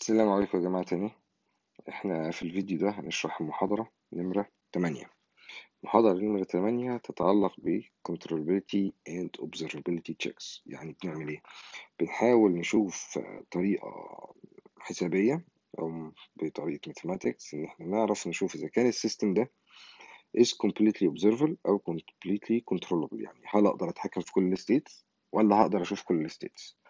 السلام عليكم يا جماعة تاني احنا في الفيديو ده هنشرح المحاضرة نمرة 8 محاضرة نمرة 8 تتعلق ب Controllability and Observability Checks يعني بنعمل ايه؟ بنحاول نشوف طريقة حسابية أو بطريقة mathematics إن احنا نعرف نشوف إذا كان السيستم ده is completely observable أو completely controllable يعني هل أقدر أتحكم في كل الستيتس ولا هقدر أشوف كل الستيتس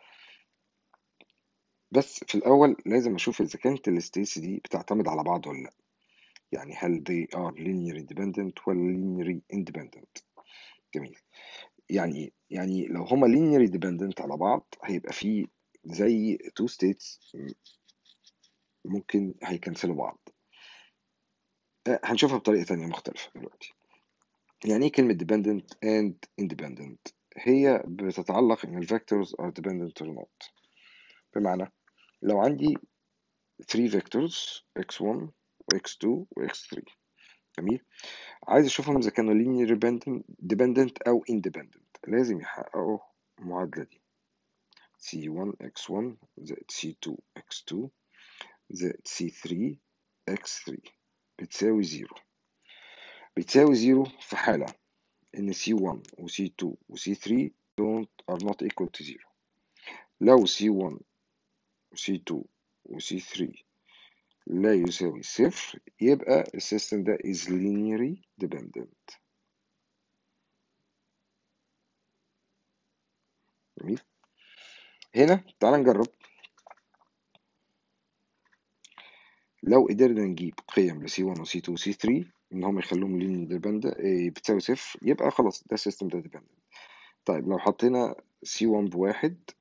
بس في الأول لازم أشوف إذا كانت الستيتس دي بتعتمد على بعض ولا لأ يعني هل they are linear independent ولا linearly independent جميل يعني يعني لو هما linear independent على بعض هيبقى في زي two states ممكن هيكنسلوا بعض آه، هنشوفها بطريقة تانية مختلفة دلوقتي يعني ايه كلمة dependent and independent هي بتتعلق ان ال vectors are dependent or not بمعنى لو عندي 3 vectors x1 وx2 وx3 جميل عايز اشوفهم اذا كانوا linear dependent dependent او independent لازم يحققوا المعادلة دي c1 x1 زائد c2 x2 زائد c3 x3 بتساوي زيرو بتساوي زيرو في حالة إن C1 و C2 و C3 don't are not equal to zero لو C1 و C2 و C3 لا يساوي صفر يبقى السيستم ده is linearly dependent جميل هنا تعال نجرب لو قدرنا نجيب قيم ل C1 و C2 و C3 ان هم يخلوهم linear dependent إيه، بتساوي صفر يبقى خلاص ده السيستم ده dependent طيب لو حطينا C1 بواحد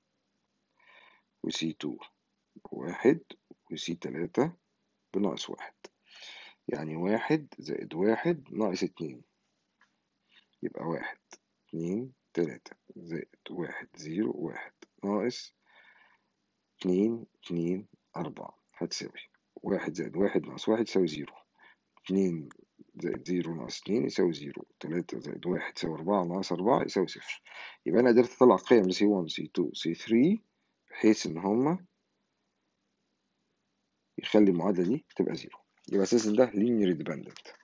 و C2 بواحد و C3 بناقص واحد يعني واحد زائد واحد ناقص اتنين يبقى واحد اتنين تلاتة زائد واحد زيرو واحد ناقص اتنين اتنين أربعة هتساوي واحد زائد واحد ناقص واحد يساوي زيرو اتنين زائد زيرو ناقص اتنين يساوي زيرو تلاتة زائد واحد يساوي أربعة ناقص أربعة يساوي صفر يبقى أنا قدرت أطلع قيم ل C1 C2 C3 بحيث إن هما يخلي المعادلة دي تبقى زيرو يبقى السيستم ده linear dependent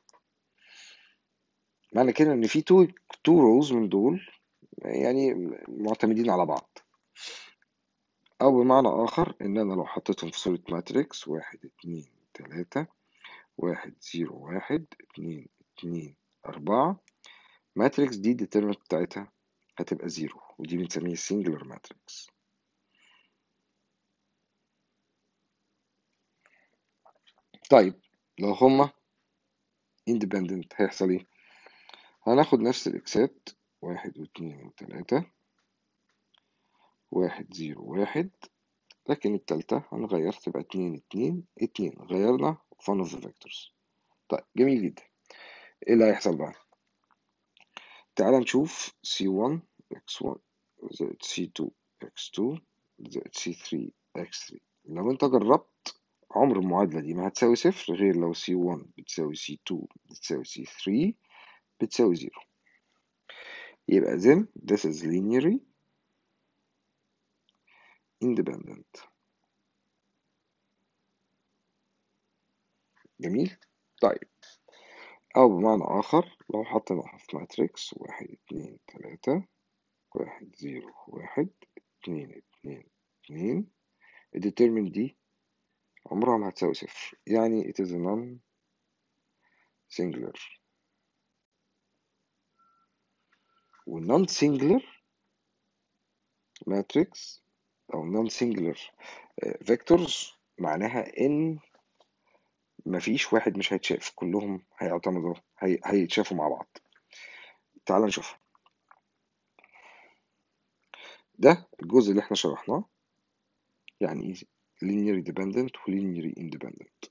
معنى كده إن في تو تو روز من دول يعني معتمدين على بعض أو بمعنى آخر إن أنا لو حطيتهم في صورة ماتريكس واحد اتنين تلاتة واحد زيرو واحد اتنين اتنين أربعة ماتريكس دي الديترمنت بتاعتها هتبقى زيرو ودي بنسميها singular ماتريكس طيب لو هما independent هيحصل ايه؟ هناخد نفس الإكسات واحد واتنين وتلاتة واحد زيرو واحد لكن التالتة هنغير تبقى اتنين اتنين اتنين غيرنا one of the vectors طيب جميل جدا ايه اللي هيحصل بقى تعال نشوف C1 x1 زائد C2 x2 زائد C3 x3 لو انت جربت عمر المعادلة دي ما هتساوي صفر غير لو C1 بتساوي C2 بتساوي C3 بتساوي زيرو يبقى then this is linearly independent جميل طيب أو بمعنى آخر لو حطيناها في ماتريكس واحد اتنين تلاتة واحد زيرو واحد اتنين اتنين اتنين الديترمنت دي عمرها ما هتساوي صفر يعني it is a non singular و non singular matrix أو non singular آه، vectors معناها إن مفيش واحد مش هيتشاف كلهم هيعتمدوا هي... هيتشافوا مع بعض تعال نشوف ده الجزء اللي احنا شرحناه يعني ايه linear dependent و linear independent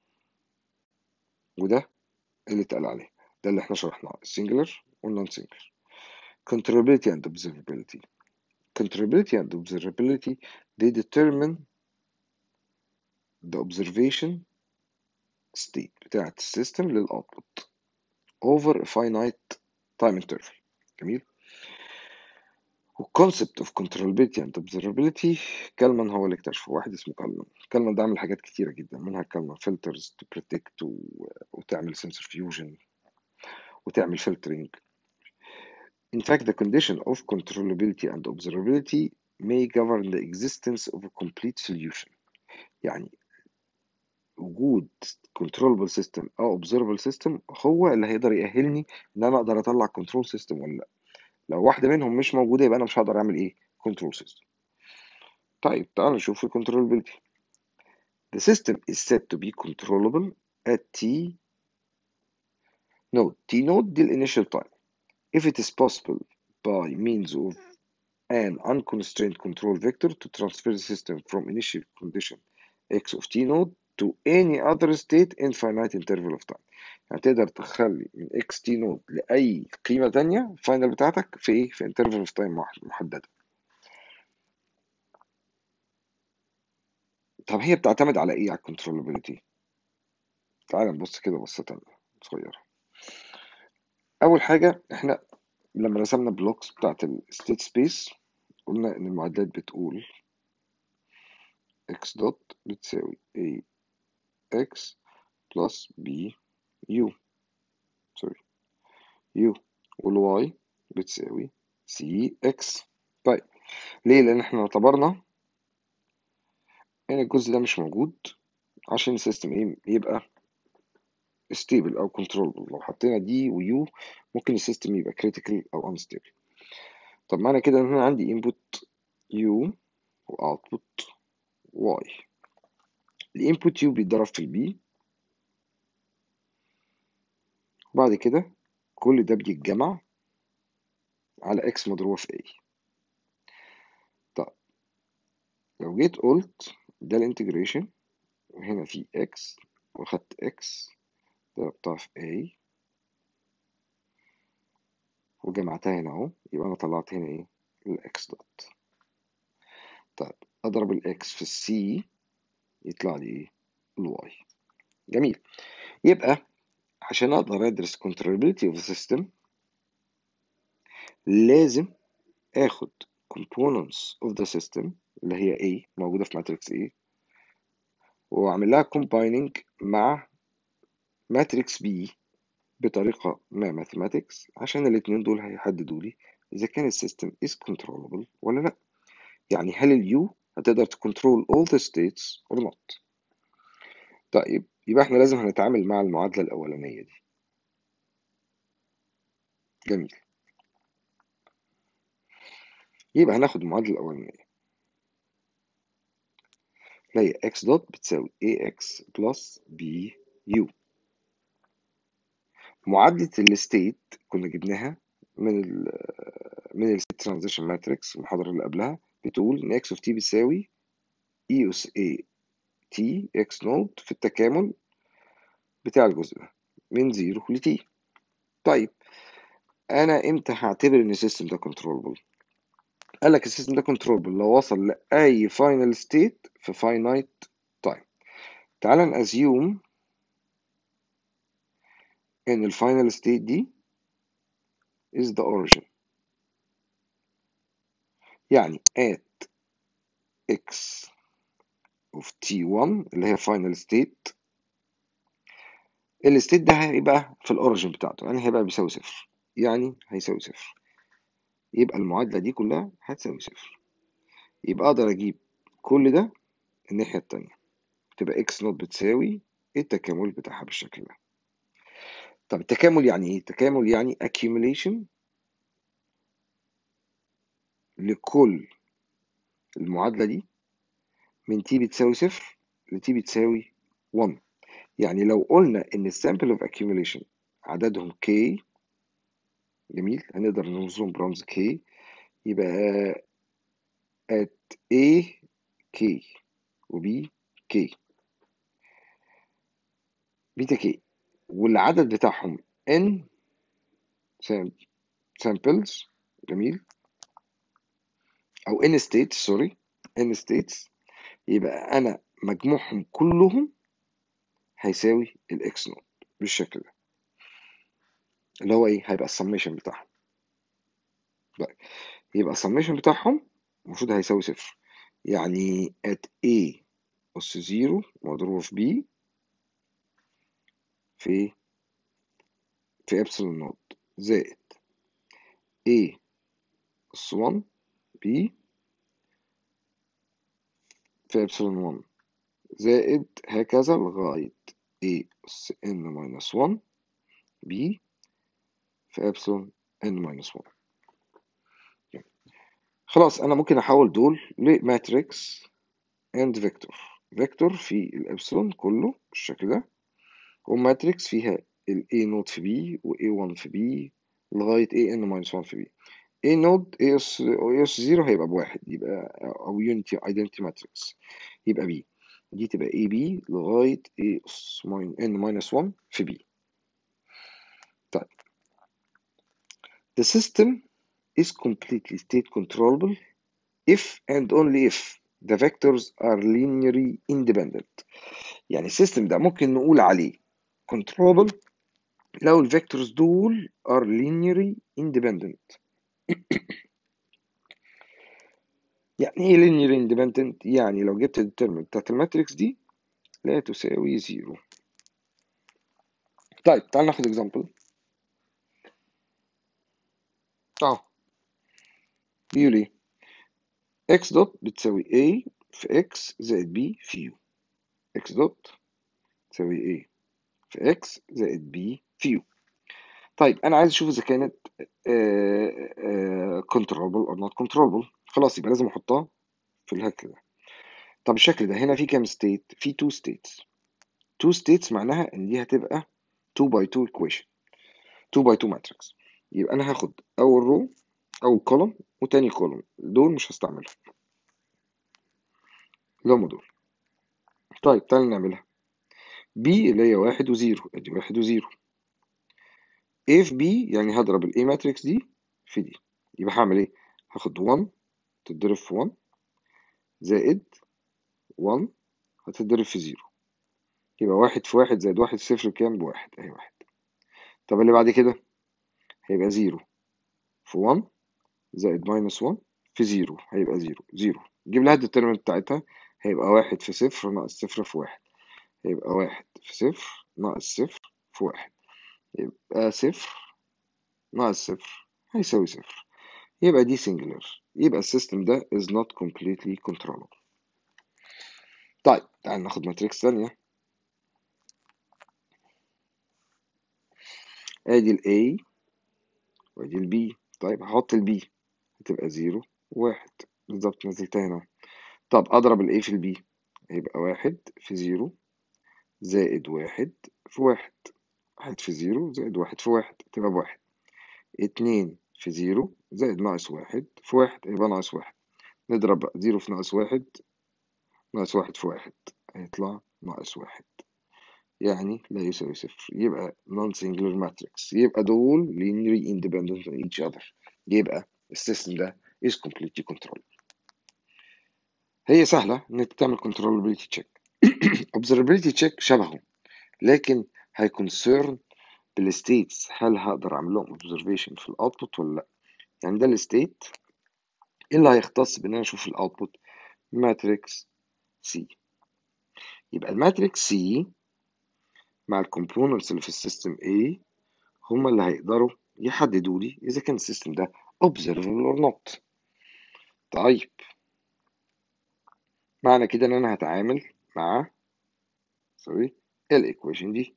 وده اللي اتقال عليه ده اللي احنا شرحناه singular وال non singular controllability and observability controllability and observability they determine the observation state بتاعة السيستم للأوتبوت over a finite time interval جميل والكونسبت اوف controllability and observability كالمان هو اللي اكتشفه واحد اسمه كالمان كالمان ده عمل حاجات كتيرة جدا منها كالمان فلترز to protect و... وتعمل sensor fusion وتعمل filtering In fact, the condition of controllability and observability may govern the existence of a complete solution. يعني وجود controllable system أو observable system هو اللي هيقدر يأهلني إن أنا أقدر أطلع control system ولا لأ. لو واحدة منهم مش موجودة يبقى أنا مش هقدر أعمل إيه؟ control system. طيب تعالوا نشوف ال controllability. The system is said to be controllable at T node. T node دي ال initial time. if it is possible by means of an unconstrained control vector to transfer the system from initial condition x of t node to any other state in finite interval of time يعني تقدر تخلي من x t node لأي قيمة تانية final بتاعتك في ايه في interval of time محددة طب هي بتعتمد على ايه على controllability تعال نبص كده بصة تانية صغيرة أول حاجة احنا لما رسمنا بلوكس بتاعت الستيت سبيس قلنا إن المعادلات بتقول x دوت بتساوي a x plus b u سوري u وال y بتساوي c x طيب ليه؟ لأن احنا اعتبرنا إن الجزء ده مش موجود عشان السيستم ايه يبقى stable أو controllable لو حطينا دي ويو ممكن السيستم يبقى critical أو unstable طب معنى كده إن أنا عندي input u و output y الانبوت u بيتضرب في البي وبعد كده كل ده بيتجمع على x مضروبة في a طب لو جيت قلت ده الانتجريشن وهنا في x وخدت x ضربتها في a وجمعتها هنا اهو يبقى انا طلعت هنا ايه الاكس دوت طيب اضرب الاكس في السي يطلع لي ايه الواي جميل يبقى عشان اقدر ادرس controllability of the system لازم اخد components of the system اللي هي A موجودة في ماتريكس A واعمل لها combining مع ماتريكس B بطريقة ما mathematics عشان الاتنين دول هيحددوا لي إذا كان السيستم is controllable ولا لأ يعني هل اليو هتقدر تكنترول all the states or not طيب يبقى احنا لازم هنتعامل مع المعادلة الأولانية دي جميل يبقى هناخد المعادلة الأولانية اللي هي x دوت بتساوي ax plus bu معادلة الستيت كنا جبناها من ال من الستيت ترانزيشن ماتريكس المحاضرة اللي قبلها بتقول إن x of t بتساوي e اس a t x نود في التكامل بتاع الجزء ده من 0 ل t طيب أنا إمتى هعتبر إن السيستم ده كنترولبل؟ قال لك السيستم ده كنترولبل لو وصل لأي فاينل ستيت في فاينايت تايم تعال نأزيوم إن الفاينل ستيت دي is the origin يعني at x of t1 اللي هي final state الستيت ده هيبقى في الاوريجن بتاعته يعني هيبقى بيساوي صفر يعني هيساوي صفر يبقى المعادلة دي كلها هتساوي صفر يبقى اقدر اجيب كل ده الناحية التانية تبقى x نوت بتساوي التكامل بتاعها بالشكل ده طب التكامل يعني ايه؟ التكامل يعني accumulation لكل المعادلة دي من t بتساوي صفر ل t بتساوي 1 يعني لو قلنا إن السامبل اوف accumulation عددهم k جميل هنقدر نرمزهم برمز k يبقى at a k و b k بيتا k والعدد بتاعهم n samples جميل أو n states سوري n states يبقى أنا مجموعهم كلهم هيساوي الاكس نوت بالشكل ده اللي هو ايه هيبقى السميشن بتاعهم طيب يبقى السميشن بتاعهم المفروض هيساوي صفر يعني at A أس زيرو مضروبة في B في في إبسلون نوت زائد A أس 1 B في إبسلون 1 زائد هكذا لغاية A أس N ماينس 1 B في إبسلون N ماينس 1 خلاص أنا ممكن أحول دول لماتريكس and فيكتور فيكتور في الإبسلون كله بالشكل ده وماتريكس فيها ال A نوت في B و A1 في B لغاية A N ماينس 1 في B A نود A اس A اس 0 هيبقى بواحد يبقى أو يونيتي ايدنتي ماتريكس يبقى B دي تبقى A B لغاية A اس N ماينس 1 في B طيب The system is completely state controllable if and only if the vectors are linearly independent يعني السيستم ده ممكن نقول عليه controllable لو الفيكتورز دول are linearly independent يعني ايه linearly independent يعني لو جبت الترم بتاعت الماتريكس دي لا تساوي زيرو طيب تعال ناخد example اه بيقول ايه x دوت بتساوي a في x زائد b في u x دوت تساوي a في x زائد b في u طيب انا عايز اشوف اذا كانت controllable or not controllable خلاص يبقى لازم احطها في الهكل ده طب الشكل ده هنا في كام ستيت في 2 ستيتس 2 ستيتس معناها ان دي هتبقى 2 باي 2 equation 2 باي 2 ماتريكس يبقى انا هاخد اول رو اول كولوم وتاني كولوم دول مش هستعملهم اللي هم دول طيب تعالى نعملها بي اللي هي واحد وزيرو ادي واحد وزيرو A في B يعني هضرب ال A ماتريكس دي في دي يبقى هعمل ايه هاخد 1 تتضرب في 1 زائد 1 هتتضرب في 0 يبقى واحد في واحد زائد واحد في صفر كام بواحد اهي واحد طب اللي بعد كده هيبقى 0 في 1 زائد ماينس 1 في 0 هيبقى 0 0 جيب لها الديترمنت بتاعتها هيبقى واحد في صفر ناقص صفر في واحد هيبقى واحد في صفر ناقص صفر في واحد يبقى صفر ناقص صفر هيساوي صفر يبقى دي singular يبقى السيستم ده is not completely controllable طيب تعال ناخد ماتريكس ثانية ادي ال A وادي ال B طيب هحط ال B هتبقى زيرو واحد بالظبط نزلتها هنا طب اضرب ال A في ال B هيبقى واحد في زيرو زائد واحد في واحد واحد في زيرو زائد واحد في واحد تبقى بواحد اتنين في زيرو زائد ناقص واحد في واحد يبقى ناقص واحد نضرب بقى زيرو في ناقص واحد ناقص واحد في واحد هيطلع ناقص واحد يعني لا يساوي صفر يبقى non singular matrix يبقى دول linearly independent of each other يبقى السيستم ده is completely controllable هي سهلة إنك تعمل controllability check observability check شبهه لكن هي concern بالستيتس هل هقدر اعمل لهم observation في الاوتبوت ولا لا يعني ده الستيت اللي هيختص بان انا اشوف الاوتبوت ماتريكس سي يبقى الماتريكس سي مع الكومبوننتس اللي في السيستم A هما اللي هيقدروا يحددوا لي اذا كان السيستم ده observable or not طيب معنى كده ان انا هتعامل مع سوري الايكويشن دي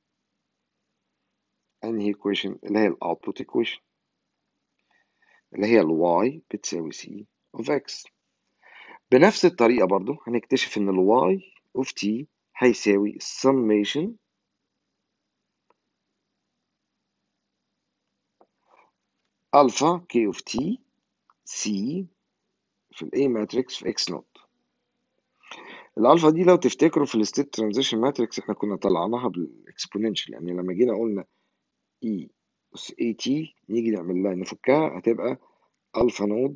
انهي equation اللي هي الاوتبوت equation اللي هي ال y بتساوي c of x بنفس الطريقة برضو هنكتشف ان ال y of t هيساوي summation alpha k of t c في ال A matrix في x نوت الالفا دي لو تفتكروا في الستيت ترانزيشن ماتريكس احنا كنا طلعناها بالاكسبوننشال يعني لما جينا قلنا E أس اي تي نيجي نعمل لها نفكها هتبقى ألفا نود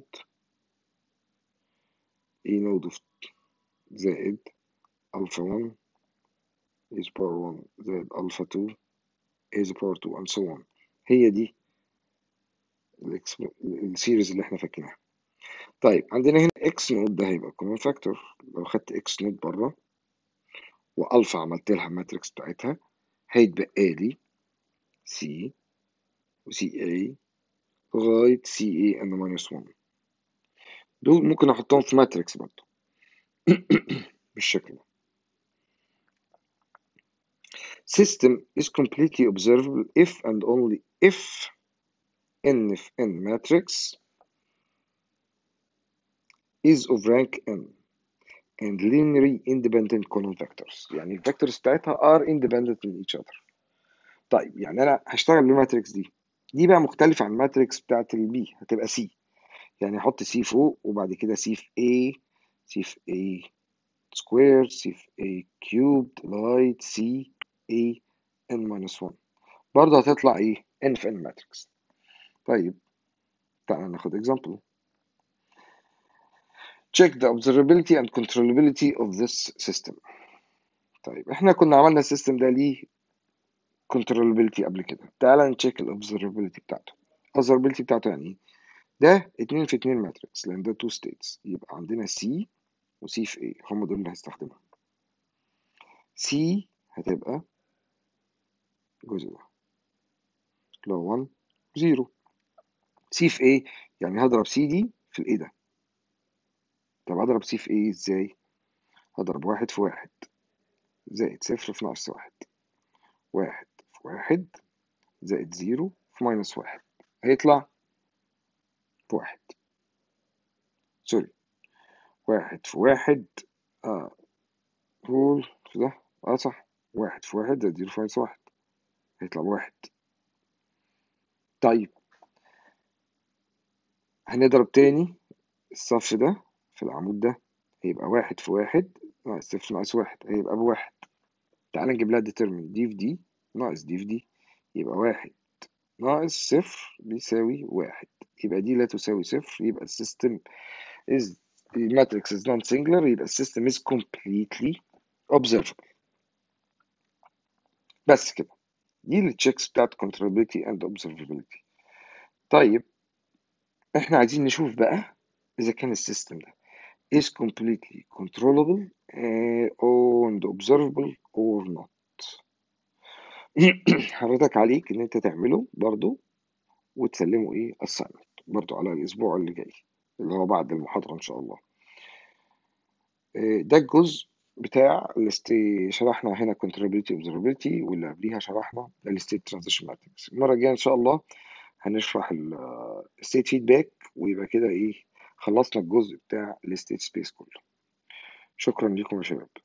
اي نود اوف زائد ألفا 1 is power 1 زائد ألفا 2 is power 2 and so on هي دي الاكس السيريز اللي احنا فاكرينها طيب عندنا هنا اكس نود ده هيبقى كومن فاكتور لو خدت اكس نود بره والفا عملت لها الماتريكس بتاعتها هيتبقى لي سي وسي اي لغاية سي اي ان ماينس 1 دول ممكن احطهم في ماتريكس برضه بالشكل ده system is completely observable if and only if n if n matrix is of rank n and linearly independent column vectors يعني الفيكتورز بتاعتها are independent من each other طيب يعني انا هشتغل بالماتريكس دي دي بقى مختلفة عن الماتريكس بتاعت البي هتبقى سي يعني احط سي فوق وبعد كده سي في A سي في A سكوير سي في A كيوبد لغاية سي A n minus 1 برضه هتطلع ايه n في n ماتريكس طيب تعالى ناخد example check the observability and controllability of this system طيب احنا كنا عملنا السيستم ده ليه controllability قبل كده تعالى نشيك الobservability بتاعته observability بتاعته يعني ايه ده اتنين في اتنين ماتريكس لان ده تو ستيتس يبقى عندنا سي وسي في ايه هم دول اللي هستخدمهم سي هتبقى الجزء ده اللي هو 1 0 سي في ايه يعني هضرب سي دي في الايه ده طب اضرب سي في ايه ازاي هضرب واحد في واحد زائد صفر في ناقص واحد واحد في واحد زائد زيرو في ماينس واحد هيطلع في واحد سوري واحد في واحد اه قول في ده اه صح واحد في واحد زائد زيرو في ماينس واحد هيطلع بواحد طيب هنضرب تاني الصف ده في العمود ده هيبقى واحد في واحد ناقص صفر ناقص واحد هيبقى بواحد تعال نجيب لها determine دي في دي ناقص دي في دي يبقى واحد ناقص صفر بيساوي واحد يبقى دي لا تساوي صفر يبقى السيستم is the matrix is non-singular يبقى السيستم is completely observable بس كده دي التشيكس بتاعت controllability and observability طيب احنا عايزين نشوف بقى اذا كان السيستم ده is completely controllable uh, and observable or not حضرتك عليك ان انت تعمله برضو وتسلمه ايه assignment برضو على الاسبوع اللي جاي اللي هو بعد المحاضرة ان شاء الله ده الجزء بتاع اللي شرحنا هنا controllability observability واللي قبليها شرحنا الستيت transition matrix المرة الجاية ان شاء الله هنشرح الستيت فيدباك ويبقى كده ايه خلصنا الجزء بتاع الستيت سبيس كله شكرا لكم يا شباب